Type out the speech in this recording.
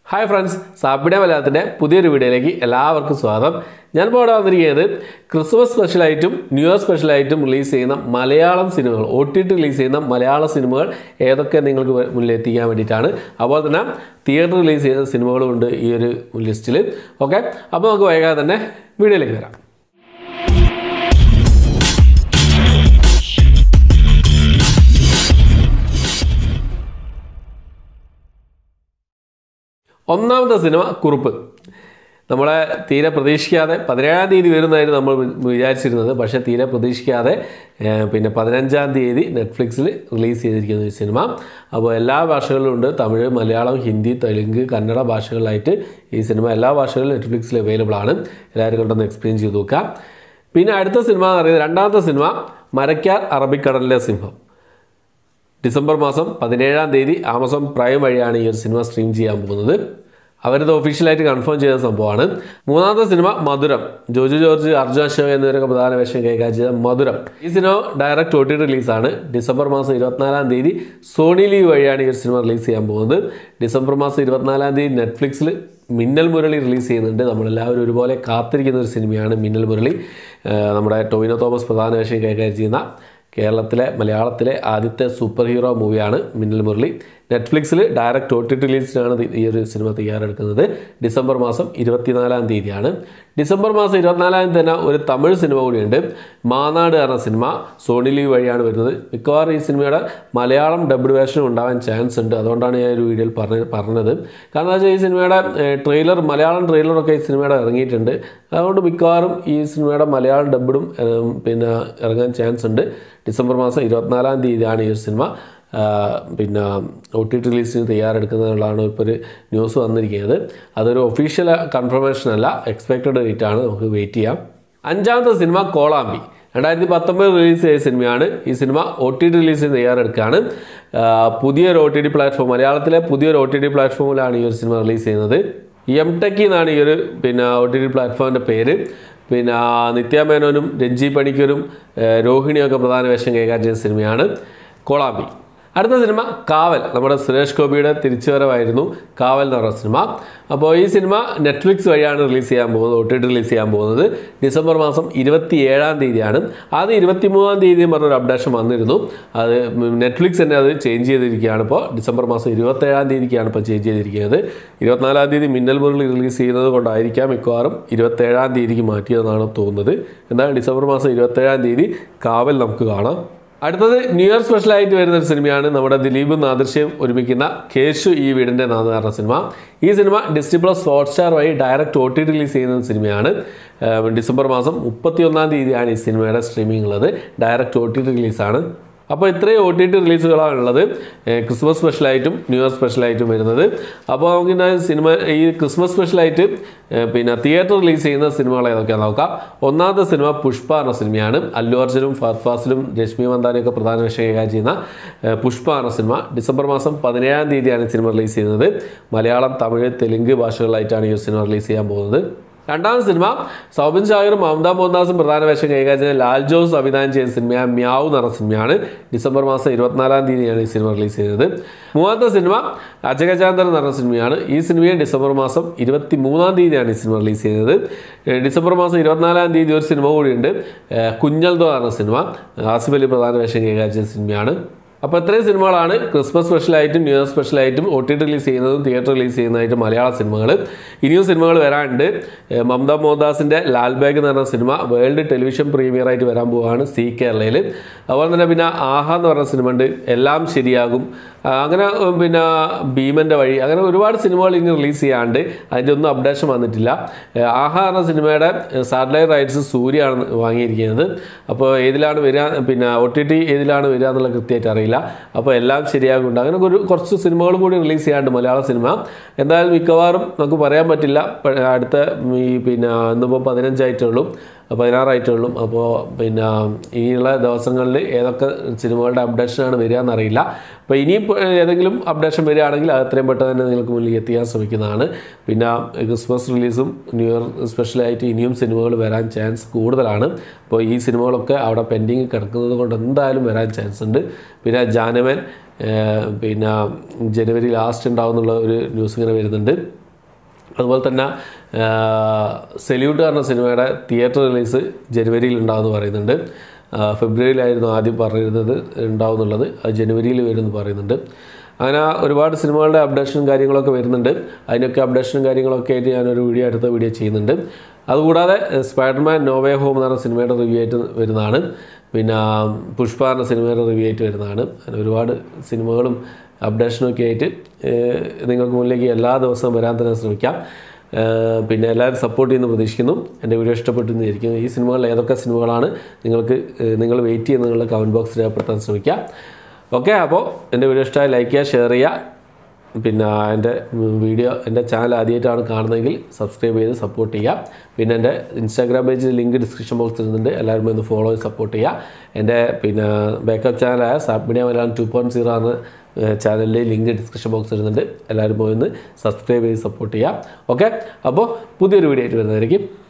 hi friends സാബിഡ മലയാളത്തിൻ്റെ പുതിയൊരു വീഡിയോയിലേക്ക് എല്ലാവർക്കും സ്വാഗതം ഞാനിപ്പോൾ ഇവിടെ വന്നിരിക്കുന്നത് ക്രിസ്മസ് സ്പെഷ്യലായിട്ടും ന്യൂ ഇയർ സ്പെഷ്യലായിട്ടും റിലീസ് ചെയ്യുന്ന മലയാളം സിനിമകൾ ഒ ടി ടി റിലീസ് ചെയ്യുന്ന മലയാള സിനിമകൾ ഏതൊക്കെ നിങ്ങൾക്ക് മുന്നിൽ എത്തിക്കാൻ വേണ്ടിയിട്ടാണ് അതുപോലെ തന്നെ തിയേറ്റർ റിലീസ് ചെയ്യുന്ന സിനിമകളും ഉണ്ട് ഈ ഒരു ലിസ്റ്റിൽ ഓക്കെ അപ്പോൾ നമുക്ക് വൈകാതെ തന്നെ വീഡിയോയിലേക്ക് വരാം ഒന്നാമത്തെ സിനിമ കുറുപ്പ് നമ്മളെ തീരെ പ്രതീക്ഷിക്കാതെ പതിനേഴാം തീയതി വരുന്നതായിരുന്നു നമ്മൾ വിചാരിച്ചിരുന്നത് പക്ഷേ തീരെ പ്രതീക്ഷിക്കാതെ ഏഹ്, പിന്നെ പതിനഞ്ചാം തീയതി നെറ്റ്ഫ്ലിക്സിൽ റിലീസ് ചെയ്തിരിക്കുന്ന ഈ സിനിമ അപ്പോൾ എല്ലാ ഭാഷകളിലും ഉണ്ട് തമിഴ് മലയാളം ഹിന്ദി തെലുങ്ക് കന്നഡ ഭാഷകളിലായിട്ട് ഈ സിനിമ എല്ലാ ഭാഷകളിലും നെറ്റ്ഫ്ലിക്സിൽ അവൈലബിൾ ആണ് എല്ലാവരും കൊണ്ടൊന്ന് എക്സ്പീരിയൻസ് ചെയ്ത് നോക്കാം പിന്നെ അടുത്ത സിനിമ എന്ന് പറയുന്നത് രണ്ടാമത്തെ സിനിമ മരക്കാർ അറബിക്കടലിലെ സിംഹം ഡിസംബർ മാസം പതിനേഴാം തീയതി ആമസോൺ പ്രൈം വഴിയാണ് ഈ ഒരു സിനിമ സ്ട്രീം ചെയ്യാൻ പോകുന്നത് അവരത് ഒഫീഷ്യലായിട്ട് കൺഫേം ചെയ്ത സംഭവമാണ് മൂന്നാമത്തെ സിനിമ മധുരം ജോജു ജോർജ് അർജുൻ അശോക് എന്നിവരൊക്കെ പ്രധാന വേഷം കൈകാര്യം ചെയ്ത മധുരം ഈ സിനിമ ഡയറക്റ്റ് ഒ ടി റിലീസാണ് ഡിസംബർ മാസം ഇരുപത്തിനാലാം തീയതി സോണി ലീവ് വഴിയാണ് ഈ ഒരു സിനിമ റിലീസ് ചെയ്യാൻ പോകുന്നത് ഡിസംബർ മാസം ഇരുപത്തിനാലാം തീയതി നെറ്റ്ഫ്ലിക്സിൽ മിന്നൽ മുരളി റിലീസ് ചെയ്യുന്നുണ്ട് നമ്മളെല്ലാവരും ഒരുപോലെ കാത്തിരിക്കുന്ന ഒരു സിനിമയാണ് മിന്നൽ മുരളി ഏഹ് നമ്മുടെ ടൊവിനോ തോമസ് പ്രധാന വേഷം കൈകാര്യം ചെയ്യുന്ന കേരളത്തിലെ മലയാളത്തിലെ ആദ്യത്തെ സൂപ്പർ ഹീറോ മൂവിയാണ് മിന്നൽ മുരളി നെറ്റ്ഫ്ലിക്സിൽ ഡയറക്റ്റ് ഒ ടി ടി റിലീസിനാണ് ഇത് ഈ ഒരു സിനിമ തയ്യാറെടുക്കുന്നത് ഡിസംബർ മാസം ഇരുപത്തിനാലാം തീയതിയാണ് ഡിസംബർ മാസം ഇരുപത്തിനാലാം തീയതി തന്നെ ഒരു തമിഴ് സിനിമ കൂടിയുണ്ട് മാനാട് എന്ന സിനിമ സോണി ലീവ് വഴിയാണ് വരുന്നത് മിക്കവാറും ഈ സിനിമയുടെ മലയാളം ഡബ്ഡ് വേർഷൻ ഉണ്ടാവാൻ ചാൻസ് ഉണ്ട് അതുകൊണ്ടാണ് ഞാൻ ഒരു വീഡിയോയിൽ പറഞ്ഞ പറഞ്ഞത് കാരണം എന്താ വെച്ചാൽ ഈ സിനിമയുടെ ട്രെയിലർ മലയാളം ട്രെയിലറൊക്കെ ഈ സിനിമയുടെ ഇറങ്ങിയിട്ടുണ്ട് അതുകൊണ്ട് മിക്കവാറും ഈ സിനിമയുടെ മലയാളം ഡബ്ബും പിന്നെ ഇറങ്ങാൻ ചാൻസ് ഉണ്ട് ഡിസംബർ മാസം ഇരുപത്തിനാലാം തീയതിയാണ് ഈ ഒരു സിനിമ ആ, പിന്നെ ഒ ടി ടി റിലീസിന് തയ്യാറെടുക്കുന്നതിനുള്ളതാണ് ഇപ്പോൾ ഒരു ന്യൂസ് വന്നിരിക്കുന്നത് അതൊരു ഒഫീഷ്യൽ കൺഫർമേഷൻ അല്ല എക്സ്പെക്റ്റഡ് ഡേറ്റ് ആണ് നമുക്ക് വെയിറ്റ് ചെയ്യാം അഞ്ചാമത്തെ സിനിമ കോളാമ്പി രണ്ടായിരത്തി പത്തൊമ്പത് റിലീസ് ചെയ്ത സിനിമയാണ് ഈ സിനിമ ഒ ടി ടി റിലീസിന് തയ്യാറെടുക്കുകയാണ് ആ, പുതിയൊരു ഒ ടി ടി പ്ലാറ്റ്ഫോം മലയാളത്തിലെ പുതിയൊരു ഒ ടി ടി പ്ലാറ്റ്ഫോമിലാണ് ഈ ഒരു സിനിമ റിലീസ് ചെയ്യുന്നത് എം ടെക്കി എന്നാണ് ഈ ഒരു പിന്നെ ഒ ടി ടി പ്ലാറ്റ്ഫോമിൻ്റെ പേര് പിന്നെ നിത്യ മേനോനും രഞ്ജി പണിക്കരും ഏഹ്, രോഹിണിയൊക്കെ പ്രധാന വേഷം കൈകാര്യം ചെയ്ത സിനിമയാണ് കോളാമ്പി അടുത്ത സിനിമ കാവൽ നമ്മുടെ സുരേഷ് ഗോപിയുടെ തിരിച്ചുവരവായിരുന്നു കാവൽ എന്ന് പറഞ്ഞ സിനിമ അപ്പോൾ ഈ സിനിമ നെറ്റ്ഫ്ലിക്സ് വഴിയാണ് റിലീസ് ചെയ്യാൻ പോകുന്നത് ഒ ടി ടി റിലീസ് ചെയ്യാൻ പോകുന്നത് ഡിസംബർ മാസം ഇരുപത്തി ഏഴാം തീയതിയാണ് ആദ്യം ഇരുപത്തി മൂന്നാം തീയതി പറഞ്ഞൊരു അപ്ഡേഷൻ വന്നിരുന്നു അത് നെറ്റ്ഫ്ലിക്സ് തന്നെ അത് ചേഞ്ച് ചെയ്തിരിക്കുകയാണ് ഇപ്പോൾ ഡിസംബർ മാസം ഇരുപത്തേഴാം തീയതിക്കാണ് ഇപ്പോൾ ചേഞ്ച് ചെയ്തിരിക്കുന്നത് ഇരുപത്തിനാലാം തീയതി മിന്നൽ മുരളി റിലീസ് ചെയ്യുന്നത് കൊണ്ടായിരിക്കാം മിക്കവാറും ഇരുപത്തേഴാം തീയതിക്ക് മാറ്റിയതെന്നാണ് തോന്നുന്നത് എന്നാൽ ഡിസംബർ മാസം ഇരുപത്തേഴാം തീയതി കാവൽ നമുക്ക് കാണാം അടുത്തത് ന്യൂ ഇയർ സ്പെഷ്യലായിട്ട് വരുന്ന ഒരു സിനിമയാണ് നമ്മുടെ ദിലീപും നാദൃശ്യവും ഒരുമിക്കുന്ന കേശു ഈ വീടിൻ്റെ നാഥ എന്ന സിനിമ ഈ സിനിമ ഡിസ്നി പ്ലസ് ഹോട്ട്സ്റ്റാർ വഴി ഡയറക്റ്റ് ഒ ടി റിലീസ് ചെയ്യുന്ന സിനിമയാണ് ഏഹ് ഡിസംബർ മാസം മുപ്പത്തിയൊന്നാം തീയതിയാണ് ഈ സിനിമയുടെ സ്ട്രീമിംഗ് ഉള്ളത് ഡയറക്റ്റ് ഒ ടി റിലീസാണ് അപ്പോൾ ഇത്രയും ഒ ടി ടി റിലീസുകളാണ് ഉള്ളത് ഏഹ് ക്രിസ്മസ് സ്പെഷ്യലായിട്ടും ന്യൂ ഇയർ സ്പെഷ്യലായിട്ടും വരുന്നത് അപ്പോൾ നമുക്ക് ഇന്ന് സിനിമ ഈ ക്രിസ്മസ് സ്പെഷ്യലായിട്ട് ഏഹ് പിന്നെ തിയേറ്റർ റിലീസ് ചെയ്യുന്ന സിനിമകൾ ഏതൊക്കെയാണെന്ന് നോക്കാം ഒന്നാമത്തെ സിനിമ പുഷ്പ എന്ന സിനിമയാണ് അല്ലു അർജുനും ഫഹദ് ഫാസിലും രശ്മി മന്ദാനയൊക്കെ പ്രധാന വേഷം കൈകാര്യം ചെയ്യുന്ന ഏഹ് പുഷ്പ എന്ന സിനിമ ഡിസംബർ മാസം പതിനേഴാം തീയതിയാണ് ഈ സിനിമ റിലീസ് ചെയ്യുന്നത് മലയാളം തമിഴ് തെലുങ്ക് ഭാഷകളിലായിട്ടാണ് ഈ ഒരു സിനിമ റിലീസ് ചെയ്യാൻ പോകുന്നത് രണ്ടാമത്തെ സിനിമ സൗബിൻ ഷാഹിറും മമത മോഹൻദാസും പ്രധാന വേഷം കൈകാര്യം ചെയ്യുന്ന ലാൽ ജോസ് സംവിധാനം ചെയ്ത സിനിമ മ്യാവ് എന്ന് പറഞ്ഞ സിനിമയാണ് ഡിസംബർ മാസം ഇരുപത്തിനാലാം തീയതിയാണ് ഈ സിനിമ റിലീസ് ചെയ്തത് മൂന്നാമത്തെ സിനിമ അജഗജാന്തർ എന്ന് പറഞ്ഞ സിനിമയാണ് ഈ സിനിമയെ ഡിസംബർ മാസം ഇരുപത്തി മൂന്നാം തീയതിയാണ് ഈ സിനിമ റിലീസ് ചെയ്തത് ഏഹ് ഡിസംബർ മാസം ഇരുപത്തിനാലാം തീയതി ഒരു സിനിമ കൂടിയുണ്ട് ഏഹ് കുഞ്ഞൽ എന്ന് പറഞ്ഞ സിനിമ ആസിഫ് അലി പ്രധാന വേഷം കൈകാര്യം ചെയ്ത സിനിമയാണ് അപ്പോൾ ഇത്രയും സിനിമകളാണ് ക്രിസ്മസ് സ്പെഷ്യലായിട്ടും ന്യൂ ഇയർ സ്പെഷ്യലായിട്ടും ഒ ടി ടി റിലീസ് ചെയ്യുന്നതും തിയേറ്റർ റിലീസ് ചെയ്യുന്നതായിട്ടും മലയാള സിനിമകൾ ഇനിയും സിനിമകൾ വരാനുണ്ട് ഏഹ് മമത മോഹൻദാസിൻ്റെ ലാൽ ബാഗ് എന്ന് പറഞ്ഞ സിനിമ വേൾഡ് ടെലിവിഷൻ പ്രീമിയർ ആയിട്ട് വരാൻ പോവുകയാണ് സി കേരളയിൽ അതുപോലെ തന്നെ പിന്നെ ആഹ എന്ന് പറഞ്ഞ സിനിമ ഉണ്ട് എല്ലാം ശരിയാകും ആ, അങ്ങനെ ഉം, പിന്നെ ഭീമൻ്റെ വഴി അങ്ങനെ ഒരുപാട് സിനിമകൾ ഇനി റിലീസ് ചെയ്യാണ്ട് അതിൻ്റെ ഒന്നും അപ്ഡേഷൻ വന്നിട്ടില്ല ഏഹ് ആഹ എന്ന സിനിമയുടെ സാറ്റലൈറ്റ് റൈറ്റ്സ് സൂര്യയാണ് വാങ്ങിയിരിക്കുന്നത് അപ്പോൾ ഏതിലാണ് വരിക പിന്നെ ഒ ടി ടി ഏതിലാണ് വരിക എന്നുള്ള കൃത്യമായിട്ട് അറിയില്ല അപ്പോൾ എല്ലാം ശരിയാകുന്നുണ്ട് അങ്ങനെ ഒരു കുറച്ച് സിനിമകൾ കൂടി റിലീസ് ചെയ്യാണ്ട് മലയാള സിനിമ എന്തായാലും മിക്കവാറും നമുക്ക് പറയാൻ പറ്റില്ല പ- അടുത്ത ഈ പിന്നെ ഇന്നിപ്പോൾ പതിനഞ്ചായിട്ടേ ഉള്ളൂ പതിനാറായിട്ടേ ഉള്ളൂ അപ്പോൾ പിന്നെ ഇനിയുള്ള ദിവസങ്ങളിൽ ഏതൊക്കെ സിനിമകളുടെ അപ്ഡേഷനാണ് വരിക എന്നറിയില്ല അപ്പോൾ ഇനി ഏതെങ്കിലും അപ്ഡേഷൻ വരികയാണെങ്കിൽ അത് എത്രയും പെട്ടെന്ന് തന്നെ നിങ്ങൾക്ക് മുന്നിൽ എത്തിക്കാൻ ശ്രമിക്കുന്നതാണ് പിന്നെ ക്രിസ്മസ് റിലീസും ന്യൂ ഇയർ സ്പെഷ്യലായിട്ട് ഇനിയും സിനിമകൾ വരാൻ ചാൻസ് കൂടുതലാണ് അപ്പോൾ ഈ സിനിമകളൊക്കെ അവിടെ പെൻഡിങ് കിടക്കുന്നത് കൊണ്ട് എന്തായാലും വരാൻ ചാൻസ് ഉണ്ട് പിന്നെ ജാനവൻ ഏഹ് പിന്നെ ജനുവരി ലാസ്റ്റ് ഉണ്ടാവും എന്നുള്ള ഒരു ന്യൂസ് ഇങ്ങനെ വരുന്നുണ്ട് അതുപോലെ തന്നെ സെല്യൂട്ട് പറഞ്ഞ സിനിമയുടെ തിയേറ്റർ റിലീസ് ജനുവരിയിൽ ഉണ്ടാകുമെന്ന് പറയുന്നുണ്ട് ആ, ഫെബ്രുവരിയിലായിരുന്നു ആദ്യം പറയുന്നത് ഉണ്ടാവുന്നുള്ളത് അത് ജനുവരിയിൽ വരുമെന്ന് പറയുന്നുണ്ട് അങ്ങനെ ഒരുപാട് സിനിമകളുടെ അപ്ഡേഷനും കാര്യങ്ങളൊക്കെ വരുന്നുണ്ട് അതിനൊക്കെ അപ്ഡേഷനും കാര്യങ്ങളൊക്കെ ആയിട്ട് ഞാനൊരു വീഡിയോ അടുത്ത വീഡിയോ ചെയ്യുന്നുണ്ട് അതുകൂടാതെ സ്പൈഡർമാൻ നോവേ ഹോം എന്ന് പറഞ്ഞ സിനിമയുടെ റിവ്യൂ ആയിട്ട് വരുന്നതാണ് പിന്നെ പുഷ്പ എന്ന സിനിമയുടെ റിവ്യൂ ആയിട്ട് വരുന്നതാണ് അങ്ങനെ ഒരുപാട് സിനിമകളും അപ്ഡേഷനും ഒക്കെ ആയിട്ട് ഏഹ്, നിങ്ങൾക്ക് മുന്നിലേക്ക് എല്ലാ ദിവസവും വരാൻ തന്നെ ശ്രമിക്കാം ഏഹ്, പിന്നെ എല്ലാവരും സപ്പോർട്ട് ചെയ്യുന്നു പ്രതീക്ഷിക്കുന്നു എൻ്റെ വീഡിയോ ഇഷ്ടപ്പെട്ടു എന്ന് വിചാരിക്കുന്നു ഈ സിനിമകളിൽ ഏതൊക്കെ സിനിമകളാണ് നിങ്ങൾക്ക് ഏഹ്, നിങ്ങൾ വെയിറ്റ് ചെയ്യുന്നുള്ള കമൻറ്റ് ബോക്സിൽ രേഖപ്പെടുത്താൻ ശ്രമിക്കാം ഓക്കെ അപ്പോൾ എൻ്റെ വീഡിയോ ഇഷ്ടമായി ലൈക്ക് ചെയ്യുക ഷെയർ ചെയ്യുക പിന്നെ എൻ്റെ വീഡിയോ എൻ്റെ ചാനൽ ആദ്യമായിട്ടാണ് കാണുന്നതെങ്കിൽ സബ്സ്ക്രൈബ് ചെയ്ത് സപ്പോർട്ട് ചെയ്യുക പിന്നെ എൻ്റെ ഇൻസ്റ്റാഗ്രാം പേജിൽ ലിങ്ക് ഡിസ്ക്രിപ്ഷൻ ബോക്സിൽ ഇരുന്നുണ്ട് എല്ലാവരും ഒന്ന് ഫോളോ ചെയ്ത് സപ്പോർട്ട് ചെയ്യുക എൻ്റെ പിന്നെ ബാക്കപ്പ് ചാനലായ Zapp media Malayalam two point zero എന്ന ചാനലിൻ്റെ ലിങ്ക് ഡിസ്ക്രിപ്ഷൻ ബോക്സിൽ ഇരുന്നുണ്ട് എല്ലാവരും പോയി ഒന്ന് സബ്സ്ക്രൈബ് ചെയ്ത് സപ്പോർട്ട് ചെയ്യുക ഓക്കെ അപ്പോൾ പുതിയൊരു വീഡിയോ ആയിട്ട് വരുന്നതായിരിക്കും